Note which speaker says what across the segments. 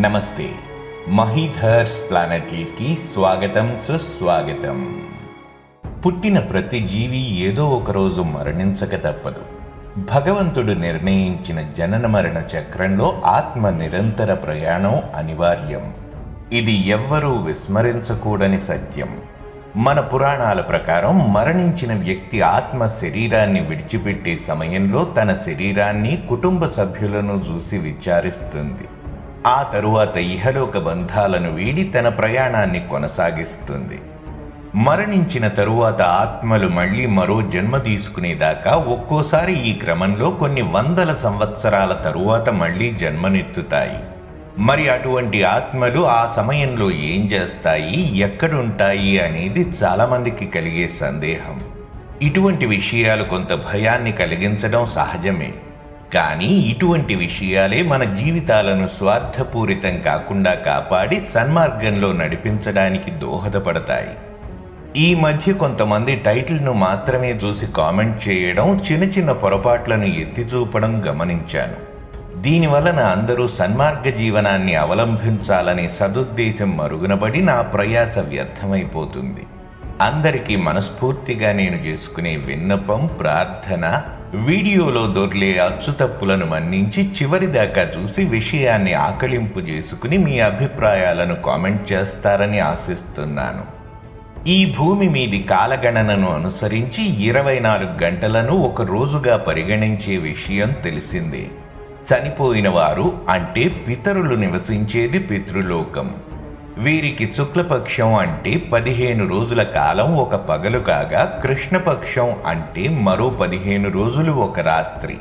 Speaker 1: నమస్తే మహీధర్స్ ప్లానెట్ లీవ్కి స్వాగతం సుస్వాగతం పుట్టిన ప్రతి జీవి ఏదో ఒకరోజు మరణించక తప్పదు భగవంతుడు నిర్ణయించిన జనన మరణ చక్రంలో ఆత్మ నిరంతర ప్రయాణం అనివార్యం ఇది ఎవ్వరూ విస్మరించకూడని సత్యం మన పురాణాల ప్రకారం మరణించిన వ్యక్తి ఆత్మ శరీరాన్ని విడిచిపెట్టే సమయంలో తన శరీరాన్ని కుటుంబ సభ్యులను చూసి విచారిస్తుంది ఆ తరువాత ఇహలోక బంధాలను వీడి తన ప్రయాణాన్ని కొనసాగిస్తుంది మరణించిన తరువాత ఆత్మలు మళ్ళీ మరో జన్మ తీసుకునేదాకా ఒక్కోసారి ఈ క్రమంలో కొన్ని వందల సంవత్సరాల తరువాత మళ్ళీ జన్మనెత్తుతాయి మరి అటువంటి ఆత్మలు ఆ సమయంలో ఏం చేస్తాయి ఎక్కడుంటాయి అనేది చాలామందికి కలిగే సందేహం ఇటువంటి విషయాలు కొంత భయాన్ని కలిగించడం సహజమే కానీ ఇటువంటి విషయాలే మన జీవితాలను స్వార్థపూరితం కాకుండా కాపాడి సన్మార్గంలో నడిపించడానికి దోహదపడతాయి ఈ మధ్య కొంతమంది టైటిల్ను మాత్రమే చూసి కామెంట్ చేయడం చిన్న చిన్న పొరపాట్లను ఎత్తి చూపడం గమనించాను దీనివలన అందరూ సన్మార్గ జీవనాన్ని అవలంబించాలనే సదుద్దేశం మరుగునబడి నా ప్రయాస వ్యర్థమైపోతుంది అందరికీ మనస్ఫూర్తిగా నేను చేసుకునే విన్నపం ప్రార్థన వీడియోలో దొర్లే అచ్చుతప్పులను మన్నించి చివరిదాకా చూసి విషయాన్ని ఆకలింపు చేసుకుని మీ అభిప్రాయాలను కామెంట్ చేస్తారని ఆశిస్తున్నాను ఈ భూమి మీది కాలగణనను అనుసరించి ఇరవై నాలుగు గంటలను ఒక రోజుగా పరిగణించే విషయం తెలిసిందే చనిపోయిన వారు అంటే పితరులు నివసించేది పితృలోకం వీరికి శుక్లపక్షం అంటే పదిహేను రోజుల కాలం ఒక పగలు కాగా కృష్ణపక్షం అంటే మరో పదిహేను రోజులు ఒక రాత్రి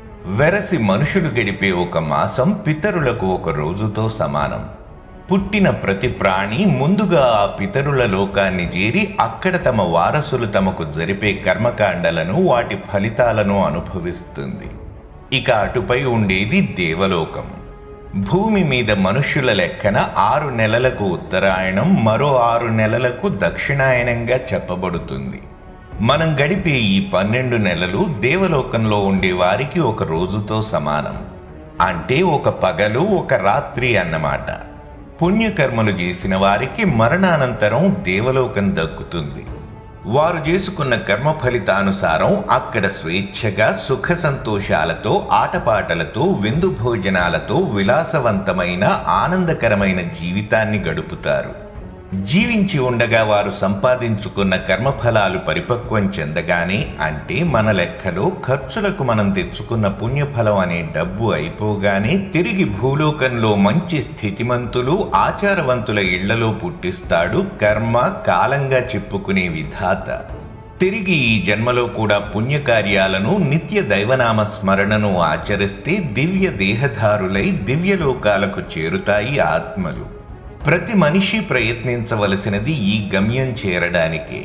Speaker 1: వెరసి మనుషులు గడిపే ఒక మాసం పితరులకు ఒక రోజుతో సమానం పుట్టిన ప్రతి ప్రాణి ముందుగా ఆ పితరుల లోకాన్ని చేరి అక్కడ తమ వారసులు తమకు జరిపే కర్మకాండలను వాటి ఫలితాలను అనుభవిస్తుంది ఇక అటుపై ఉండేది దేవలోకం భూమి మీద మనుష్యుల లెక్కన ఆరు నెలలకు ఉత్తరాయణం మరో ఆరు నెలలకు దక్షిణాయనంగా చెప్పబడుతుంది మనం గడిపే ఈ పన్నెండు నెలలు దేవలోకంలో ఉండే వారికి ఒక రోజుతో సమానం అంటే ఒక పగలు ఒక రాత్రి అన్నమాట పుణ్యకర్మలు చేసిన వారికి మరణానంతరం దేవలోకం దక్కుతుంది వారు చేసుకున్న కర్మ ఫలితానుసారం అక్కడ స్వేచ్ఛగా సుఖ సంతోషాలతో ఆటపాటలతో విందు భోజనాలతో విలాసవంతమైన ఆనందకరమైన జీవితాన్ని గడుపుతారు జీవించి ఉండగా వారు సంపాదించుకున్న కర్మఫలాలు పరిపక్వం చెందగానే అంటే మన లెక్కలో ఖర్చులకు మనం తెచ్చుకున్న పుణ్యఫలం అనే డబ్బు అయిపోగానే తిరిగి భూలోకంలో మంచి స్థితిమంతులు ఆచారవంతుల ఇళ్లలో పుట్టిస్తాడు కర్మ కాలంగా చెప్పుకునే విధాత తిరిగి ఈ జన్మలో కూడా పుణ్యకార్యాలను నిత్య దైవనామ స్మరణను ఆచరిస్తే దివ్య దేహధారులై దివ్యలోకాలకు చేరుతాయి ఆత్మలు ప్రతి మనిషి ప్రయత్నించవలసినది ఈ గమ్యం చేరడానికే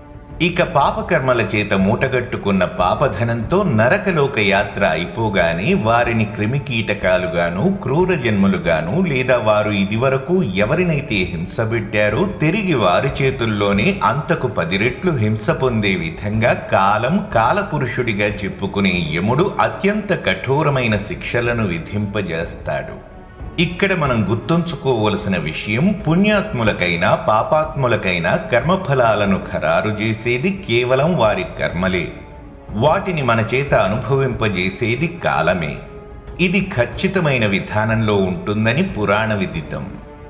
Speaker 1: ఇక పాపకర్మల చేత మూటగట్టుకున్న పాపధనంతో నరకలోక యాత్ర అయిపోగానే వారిని క్రిమికీటకాలుగాను క్రూర జన్మలుగాను లేదా వారు ఇదివరకు ఎవరినైతే హింసబెట్టారో తిరిగి వారి చేతుల్లోనే అంతకు పది రెట్లు హింస పొందే విధంగా కాలం కాలపురుషుడిగా చెప్పుకునే యముడు అత్యంత కఠోరమైన శిక్షలను విధింపజేస్తాడు ఇక్కడ మనం గుర్తుంచుకోవలసిన విషయం పుణ్యాత్ములకైనా పాపాత్ములకైనా కర్మఫలాలను ఖరారు చేసేది కేవలం వారి కర్మలే వాటిని మన చేత అనుభవింపజేసేది కాలమే ఇది ఖచ్చితమైన విధానంలో ఉంటుందని పురాణ విదితం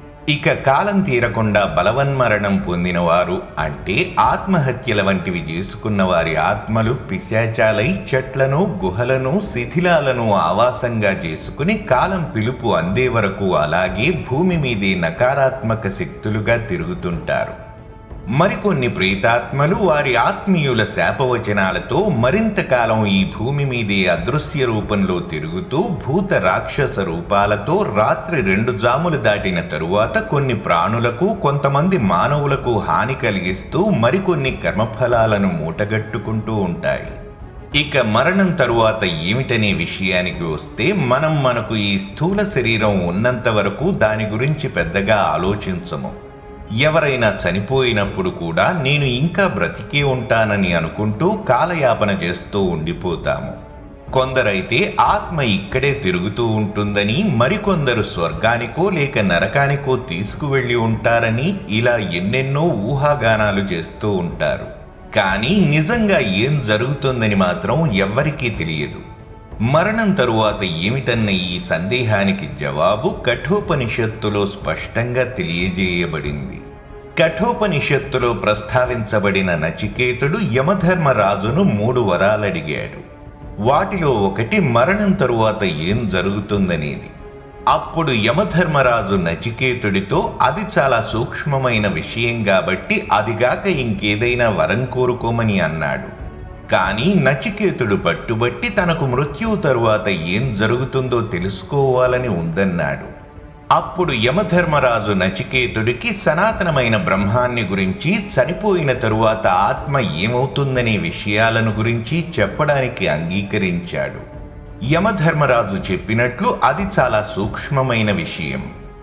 Speaker 1: ఇక కాలం తీరకుండా బలవన్మరణం పొందినవారు అంటే ఆత్మహత్యల వంటివి చేసుకున్న వారి ఆత్మలు పిశాచాలై చెట్లను గుహలను శిథిలాలను ఆవాసంగా చేసుకుని కాలం పిలుపు అందే వరకు అలాగే భూమి మీదే నకారాత్మక శక్తులుగా తిరుగుతుంటారు మరికొన్ని ప్రేతాత్మలు వారి ఆత్మీయుల శాపవచనాలతో మరింత కాలం ఈ భూమి మీదే అదృశ్య రూపంలో తిరుగుతూ భూత రాక్షస రూపాలతో రాత్రి రెండు జాములు దాటిన తరువాత కొన్ని ప్రాణులకు కొంతమంది మానవులకు హాని కలిగిస్తూ మరికొన్ని కర్మఫలాలను మూటగట్టుకుంటూ ఉంటాయి ఇక మరణం తరువాత ఏమిటనే విషయానికి వస్తే మనం మనకు ఈ స్థూల శరీరం ఉన్నంత వరకు దాని గురించి పెద్దగా ఆలోచించము ఎవరైనా చనిపోయినప్పుడు కూడా నేను ఇంకా బ్రతికే ఉంటానని అనుకుంటూ కాలయాపన చేస్తూ ఉండిపోతాము కొందరైతే ఆత్మ ఇక్కడే తిరుగుతూ ఉంటుందని మరికొందరు స్వర్గానికో లేక నరకానికో తీసుకువెళ్ళి ఉంటారని ఇలా ఎన్నెన్నో ఊహాగానాలు చేస్తూ ఉంటారు కానీ నిజంగా ఏం జరుగుతుందని మాత్రం ఎవ్వరికీ తెలియదు మరణం తరువాత ఏమిటన్న ఈ సందేహానికి జవాబు కఠోపనిషత్తులో స్పష్టంగా తెలియజేయబడింది కఠోపనిషత్తులో ప్రస్తావించబడిన నచికేతుడు యమధర్మరాజును మూడు వరాలడిగాడు వాటిలో ఒకటి మరణం తరువాత ఏం జరుగుతుందనేది అప్పుడు యమధర్మరాజు నచికేతుడితో అది చాలా సూక్ష్మమైన విషయం కాబట్టి అదిగాక ఇంకేదైనా వరం కోరుకోమని అన్నాడు కానీ నచికేతుడు పట్టుబట్టి తనకు మృత్యువు తరువాత ఏం జరుగుతుందో తెలుసుకోవాలని ఉందన్నాడు అప్పుడు యమధర్మరాజు నచికేతుడికి సనాతనమైన బ్రహ్మాన్ని గురించి చనిపోయిన తరువాత ఆత్మ ఏమవుతుందనే విషయాలను గురించి చెప్పడానికి అంగీకరించాడు యమధర్మరాజు చెప్పినట్లు అది చాలా సూక్ష్మమైన విషయం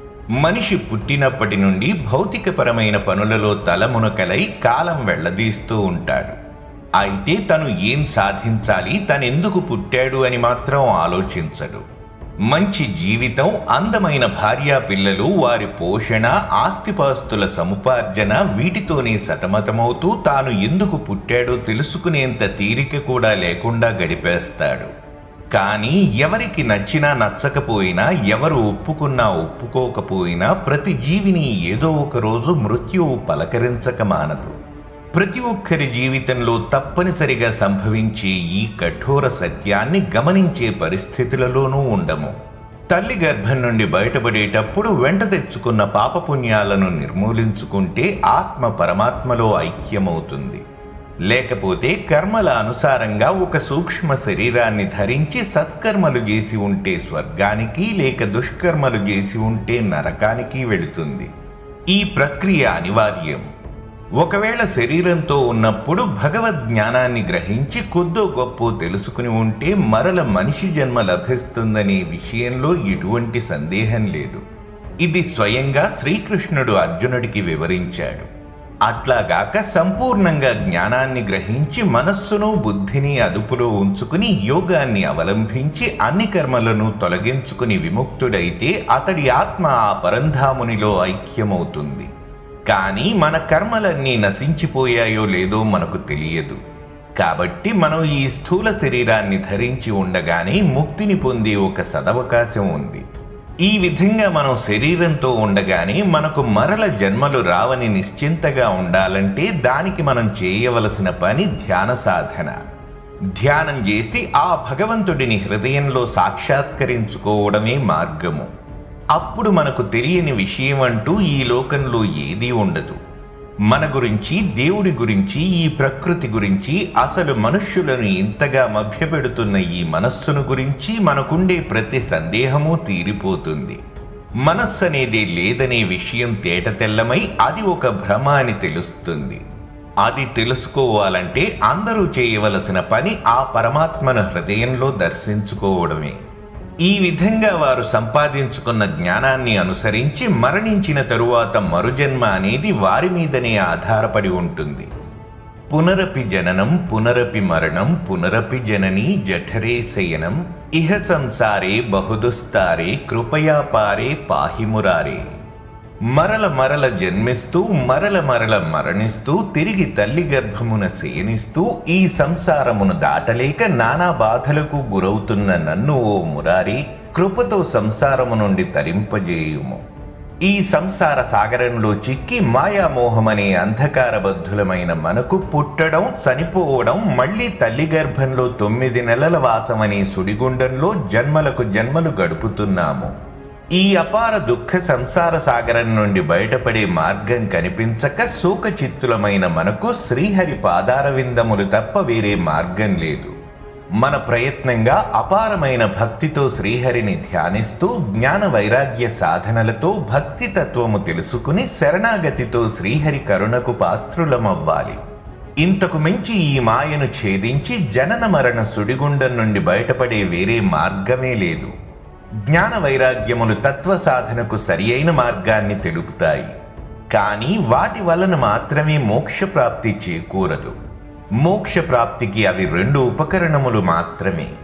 Speaker 1: మనిషి పుట్టినప్పటి నుండి భౌతికపరమైన పనులలో తలమునకలై కాలం వెళ్లదీస్తూ ఉంటాడు అయితే తను ఏం సాధించాలి తనెందుకు పుట్టాడు అని మాత్రం ఆలోచించడు మంచి జీవితం అందమైన భార్యా పిల్లలు వారి పోషణ ఆస్తిపాస్తుల సముపార్జన వీటితోనే సతమతమవుతూ తాను ఎందుకు పుట్టాడో తెలుసుకునేంత తీరిక కూడా లేకుండా గడిపేస్తాడు కానీ ఎవరికి నచ్చినా నచ్చకపోయినా ఎవరు ఒప్పుకున్నా ఒప్పుకోకపోయినా ప్రతి జీవిని ఏదో ఒక రోజు మృత్యువు పలకరించక మానదు ప్రతి ఒక్కరి జీవితంలో తప్పనిసరిగా సంభవించే ఈ కఠోర సత్యాన్ని గమనించే పరిస్థితులలోనూ ఉండము తల్లి గర్భం నుండి బయటపడేటప్పుడు వెంట తెచ్చుకున్న పాపపుణ్యాలను నిర్మూలించుకుంటే ఆత్మ పరమాత్మలో ఐక్యమవుతుంది లేకపోతే కర్మల అనుసారంగా ఒక సూక్ష్మ శరీరాన్ని ధరించి సత్కర్మలు చేసి ఉంటే స్వర్గానికి లేక దుష్కర్మలు చేసి ఉంటే నరకానికి వెళుతుంది ఈ ప్రక్రియ అనివార్యం ఒకవేళ శరీరంతో ఉన్నప్పుడు భగవద్ జ్ఞానాన్ని గ్రహించి కొద్దో గొప్ప తెలుసుకుని ఉంటే మరల మనిషి జన్మ లభిస్తుందనే విషయంలో ఎటువంటి సందేహం లేదు ఇది స్వయంగా శ్రీకృష్ణుడు అర్జునుడికి వివరించాడు అట్లాగాక సంపూర్ణంగా జ్ఞానాన్ని గ్రహించి మనస్సును బుద్ధిని అదుపులో ఉంచుకుని యోగాన్ని అవలంబించి అన్ని కర్మలను తొలగించుకుని విముక్తుడైతే అతడి ఆత్మ ఆ పరంధామునిలో ఐక్యమవుతుంది కానీ మన కర్మలన్నీ నశించిపోయాయో లేదో మనకు తెలియదు కాబట్టి మనం ఈ స్థూల శరీరాన్ని ధరించి ఉండగానే ముక్తిని పొందే ఒక సదవకాశం ఉంది ఈ విధంగా మనం శరీరంతో ఉండగానే మనకు మరల జన్మలు రావని నిశ్చింతగా ఉండాలంటే దానికి మనం చేయవలసిన పని ధ్యాన సాధన ధ్యానం చేసి ఆ భగవంతుడిని హృదయంలో సాక్షాత్కరించుకోవడమే మార్గము అప్పుడు మనకు తెలియని విషయం అంటూ ఈ లోకంలో ఏదీ ఉండదు మన గురించి దేవుడి గురించి ఈ ప్రకృతి గురించి అసలు మనుష్యులను ఇంతగా మభ్యపెడుతున్న ఈ మనస్సును గురించి మనకుండే ప్రతి సందేహము తీరిపోతుంది మనస్సు అనేది లేదనే విషయం తేటతెల్లమై అది ఒక భ్రమ అని తెలుస్తుంది అది తెలుసుకోవాలంటే అందరూ చేయవలసిన పని ఆ పరమాత్మను హృదయంలో దర్శించుకోవడమే ఈ విధంగా వారు సంపాదించుకున్న జ్ఞానాన్ని అనుసరించి మరణించిన తరువాత మరుజన్మ అనేది వారి మీదనే ఆధారపడి ఉంటుంది పునరపి జననం పునరపి మరణం పునరపి జనని జఠరే శయనం ఇహ సంసారే బహుదుస్తారే కృపయా పారే పాహిమురారే మరల మరల జన్మిస్తూ మరల మరల మరణిస్తూ తిరిగి తల్లి గర్భమున శయనిస్తూ ఈ సంసారమును దాటలేక నానా బాధలకు గురవుతున్న నన్ను ఓ మురారి కృపతో సంసారము నుండి తరింపజేయుము ఈ సంసార సాగరంలో చిక్కి మాయామోహమనే అంధకారబద్ధులమైన మనకు పుట్టడం చనిపోవడం మళ్ళీ తల్లి గర్భంలో తొమ్మిది నెలల వాసమనే సుడిగుండంలో జన్మలకు జన్మలు గడుపుతున్నాము ఈ అపార దుఃఖ సంసార సాగరం నుండి బయటపడే మార్గం కనిపించక శోకచిత్తులమైన మనకు శ్రీహరి పాదార విందములు తప్ప వేరే మార్గం లేదు మన ప్రయత్నంగా అపారమైన భక్తితో శ్రీహరిని ధ్యానిస్తూ జ్ఞాన వైరాగ్య సాధనలతో భక్తి తత్వము తెలుసుకుని శరణాగతితో శ్రీహరి కరుణకు పాత్రులమవ్వాలి ఇంతకు మించి ఈ మాయను ఛేదించి జనన మరణ సుడిగుండం నుండి బయటపడే వేరే మార్గమే లేదు జ్ఞాన వైరాగ్యములు తత్వ సాధనకు సరియైన మార్గాన్ని తెలుపుతాయి కానీ వాటి వలన మాత్రమే మోక్ష ప్రాప్తి చేకూరదు మోక్ష ప్రాప్తికి అవి రెండు ఉపకరణములు మాత్రమే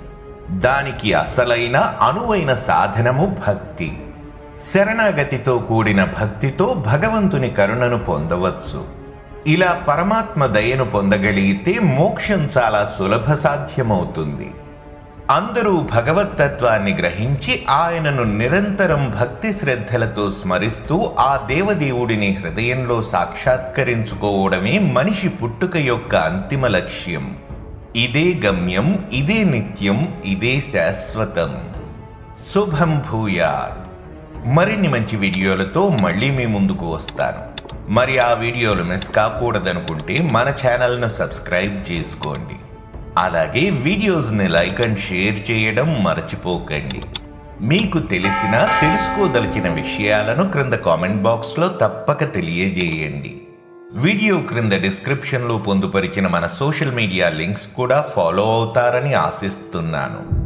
Speaker 1: దానికి అసలైన అనువైన సాధనము భక్తి శరణాగతితో కూడిన భక్తితో భగవంతుని కరుణను పొందవచ్చు ఇలా పరమాత్మ దయను పొందగలిగితే మోక్షం చాలా సులభ సాధ్యమవుతుంది అందరూ భగవత్తత్వాన్ని గ్రహించి ఆయనను నిరంతరం భక్తి శ్రద్ధలతో స్మరిస్తూ ఆ దేవదేవుడిని హృదయంలో సాక్షాత్కరించుకోవడమే మనిషి పుట్టుక యొక్క అంతిమ లక్ష్యం ఇదే గమ్యం ఇదే నిత్యం ఇదే శాశ్వతం శుభం భూయాత్ మరిన్ని మంచి వీడియోలతో మళ్ళీ మీ ముందుకు వస్తాను మరి ఆ వీడియోలు మిస్ కాకూడదనుకుంటే మన ఛానల్ను సబ్స్క్రైబ్ చేసుకోండి అలాగే వీడియోస్ని లైక్ అండ్ షేర్ చేయడం మర్చిపోకండి మీకు తెలిసిన తెలుసుకోదలిచిన విషయాలను క్రింద కామెంట్ బాక్స్లో తప్పక తెలియజేయండి వీడియో క్రింద డిస్క్రిప్షన్లో పొందుపరిచిన మన సోషల్ మీడియా లింక్స్ కూడా ఫాలో అవుతారని ఆశిస్తున్నాను